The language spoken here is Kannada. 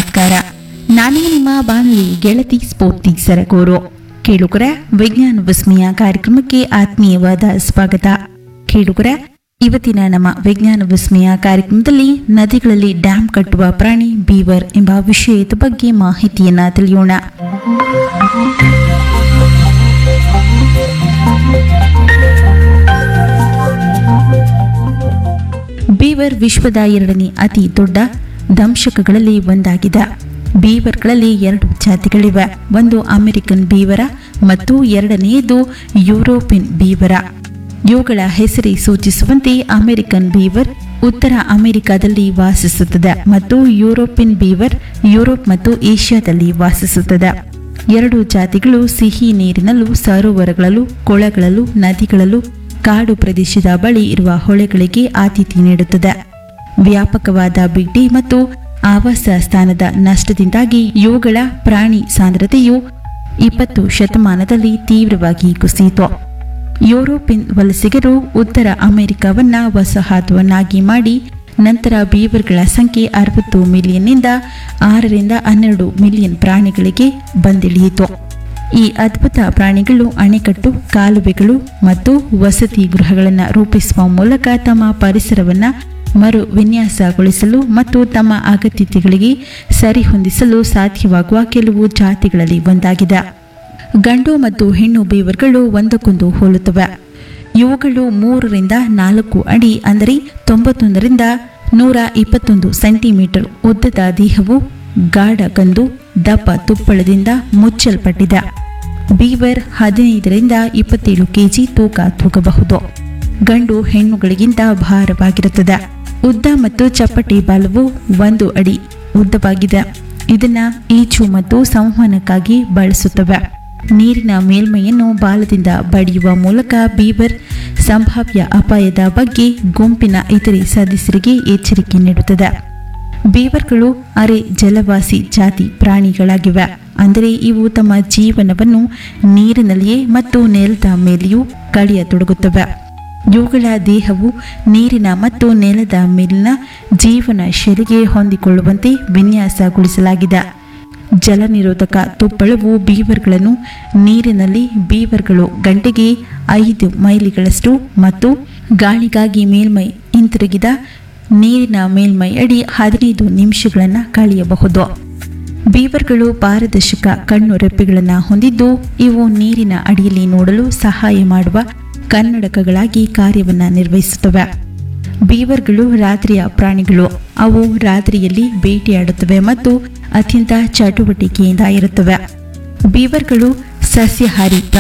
ನಮಸ್ಕಾರ ನಾನು ನಿಮ್ಮ ಬಾನುಲಿ ಗೆಳತಿ ಸ್ಫೂರ್ತಿ ಸರಗೂರು ಕೇಳುಗರ ವಿಜ್ಞಾನ ವಿಸ್ಮಯ ಕಾರ್ಯಕ್ರಮಕ್ಕೆ ಆತ್ಮೀಯವಾದ ಸ್ವಾಗತ ಕೇಳುಗರ ಇವತ್ತಿನ ನಮ್ಮ ವಿಜ್ಞಾನ ವಿಸ್ಮಯ ಕಾರ್ಯಕ್ರಮದಲ್ಲಿ ನದಿಗಳಲ್ಲಿ ಡ್ಯಾಂ ಕಟ್ಟುವ ಪ್ರಾಣಿ ಬೀವರ್ ಎಂಬ ವಿಷಯದ ಬಗ್ಗೆ ಮಾಹಿತಿಯನ್ನ ತಿಳಿಯೋಣ ಬೀವರ್ ವಿಶ್ವದ ಎರಡನೇ ಅತಿ ದೊಡ್ಡ ದಂಶಕಗಳಲ್ಲಿ ಒಂದಾಗಿದೆ ಬೀವರ್ಗಳಲ್ಲಿ ಎರಡು ಜಾತಿಗಳಿವೆ ಒಂದು ಅಮೆರಿಕನ್ ಬೀವರ ಮತ್ತು ಎರಡನೆಯದು ಯುರೋಪಿಯನ್ ಬೀವರ ಇವುಗಳ ಹೆಸರೇ ಸೂಚಿಸುವಂತೆ ಅಮೆರಿಕನ್ ಬೀವರ್ ಉತ್ತರ ಅಮೆರಿಕಾದಲ್ಲಿ ವಾಸಿಸುತ್ತದೆ ಮತ್ತು ಯುರೋಪಿಯನ್ ಬೀವರ್ ಯುರೋಪ್ ಮತ್ತು ಏಷ್ಯಾದಲ್ಲಿ ವಾಸಿಸುತ್ತದೆ ಎರಡು ಜಾತಿಗಳು ಸಿಹಿ ನೀರಿನಲ್ಲೂ ಸರೋವರಗಳಲ್ಲೂ ಕೊಳಗಳಲ್ಲೂ ನದಿಗಳಲ್ಲೂ ಕಾಡು ಪ್ರದೇಶದ ಬಳಿ ಇರುವ ಹೊಳೆಗಳಿಗೆ ಆತಿಥ್ಯ ನೀಡುತ್ತದೆ ವ್ಯಾಪಕವಾದ ಬಿಡ್ಡಿ ಮತ್ತು ಆವಾಸ ಸ್ಥಾನದ ನಷ್ಟದಿಂದಾಗಿ ಇವುಗಳ ಪ್ರಾಣಿ ಸಾಂದ್ರತೆಯು ಇಪ್ಪತ್ತು ಶತಮಾನದಲ್ಲಿ ತೀವ್ರವಾಗಿ ಕುಸಿಯಿತು ಯುರೋಪಿಯನ್ ವಲಸಿಗರು ಉತ್ತರ ಅಮೆರಿಕವನ್ನ ವಸಾಹತುವನ್ನಾಗಿ ಮಾಡಿ ನಂತರ ಬೀವರ್ಗಳ ಸಂಖ್ಯೆ ಅರವತ್ತು ಮಿಲಿಯನ್ನಿಂದ ಆರರಿಂದ ಹನ್ನೆರಡು ಮಿಲಿಯನ್ ಪ್ರಾಣಿಗಳಿಗೆ ಬಂದಿಳಿಯಿತು ಈ ಅದ್ಭುತ ಪ್ರಾಣಿಗಳು ಅಣೆಕಟ್ಟು ಕಾಲುವೆಗಳು ಮತ್ತು ವಸತಿ ಗೃಹಗಳನ್ನು ರೂಪಿಸುವ ಮೂಲಕ ತಮ್ಮ ಪರಿಸರವನ್ನು ಮರು ವಿನ್ಯಾಸಗೊಳಿಸಲು ಮತ್ತು ತಮ್ಮ ಅಗತ್ಯತೆಗಳಿಗೆ ಸರಿಹೊಂದಿಸಲು ಸಾಧ್ಯವಾಗುವ ಕೆಲವು ಜಾತಿಗಳಲ್ಲಿ ಒಂದಾಗಿದೆ ಗಂಡು ಮತ್ತು ಹೆಣ್ಣು ಬೀವರ್ಗಳು ಒಂದಕ್ಕೊಂದು ಹೋಲುತ್ತವೆ ಇವುಗಳು ಮೂರರಿಂದ ನಾಲ್ಕು ಅಡಿ ಅಂದರೆ ತೊಂಬತ್ತೊಂದರಿಂದ ನೂರ ಇಪ್ಪತ್ತೊಂದು ಸೆಂಟಿಮೀಟರ್ ಉದ್ದದ ದೇಹವು ಗಾಢ ಕಂದು ದಪ್ಪ ತುಪ್ಪಳದಿಂದ ಮುಚ್ಚಲ್ಪಟ್ಟಿದೆ ಬೀವರ್ ಹದಿನೈದರಿಂದ ಇಪ್ಪತ್ತೇಳು ಕೆಜಿ ತೂಕ ತೂಗಬಹುದು ಗಂಡು ಹೆಣ್ಣುಗಳಿಗಿಂತ ಭಾರವಾಗಿರುತ್ತದೆ ಉದ್ದ ಮತ್ತು ಚಪ್ಪಟೆ ಬಾಲವು ಒಂದು ಅಡಿ ಉದ್ದವಾಗಿದೆ ಇದನ್ನ ಈಚು ಮತ್ತು ಸಂವಹನಕ್ಕಾಗಿ ಬಳಸುತ್ತವೆ ನೀರಿನ ಮೇಲ್ಮೈಯನ್ನು ಬಾಲದಿಂದ ಬಡಿಯುವ ಮೂಲಕ ಬೀವರ್ ಸಂಭಾವ್ಯ ಅಪಾಯದ ಬಗ್ಗೆ ಗುಂಪಿನ ಇತರೆ ಸದಸ್ಯರಿಗೆ ಎಚ್ಚರಿಕೆ ನೀಡುತ್ತದೆ ಬೀವರ್ಗಳು ಅರೆ ಜಲವಾಸಿ ಜಾತಿ ಪ್ರಾಣಿಗಳಾಗಿವೆ ಅಂದರೆ ಇವು ತಮ್ಮ ಜೀವನವನ್ನು ನೀರಿನಲ್ಲಿಯೇ ಮತ್ತು ನೆಲದ ಮೇಲೆಯೂ ಕಳೆಯತೊಡಗುತ್ತವೆ ಇವುಗಳ ದೇಹವು ನೀರಿನ ಮತ್ತು ನೆಲದ ಮೇಲಿನ ಜೀವನ ಶೈಲಿಗೆ ಹೊಂದಿಕೊಳ್ಳುವಂತೆ ವಿನ್ಯಾಸಗೊಳಿಸಲಾಗಿದೆ ಜಲ ನಿರೋಧಕ ತುಪ್ಪಳವು ಬೀವರ್ಗಳನ್ನು ನೀರಿನಲ್ಲಿ ಬೀವರ್ಗಳು ಗಂಟೆಗೆ ಐದು ಮೈಲಿಗಳಷ್ಟು ಮತ್ತು ಗಾಳಿಗಾಗಿ ಮೇಲ್ಮೈ ಹಿಂತಿರುಗಿದ ನೀರಿನ ಮೇಲ್ಮೈ ಅಡಿ ಹದಿನೈದು ನಿಮಿಷಗಳನ್ನು ಕಳೆಯಬಹುದು ಬೀವರ್ಗಳು ಪಾರದರ್ಶಕ ಕಣ್ಣು ರೆಪ್ಪೆಗಳನ್ನು ಹೊಂದಿದ್ದು ಇವು ನೀರಿನ ಅಡಿಯಲ್ಲಿ ನೋಡಲು ಸಹಾಯ ಮಾಡುವ ಕನ್ನಡಕಗಳಾಗಿ ಕಾರ್ಯವನ್ನು ನಿರ್ವಹಿಸುತ್ತವೆ ಬೀವರ್ಗಳು ರಾತ್ರಿಯ ಪ್ರಾಣಿಗಳು ಅವು ರಾತ್ರಿಯಲ್ಲಿ ಬೇಟೆಯಾಡುತ್ತವೆ ಮತ್ತು ಅತ್ಯಂತ ಚಟುವಟಿಕೆಯಿಂದ ಇರುತ್ತವೆ ಬೀವರ್ಗಳು ಸಸ್ಯಾಹಾರಿ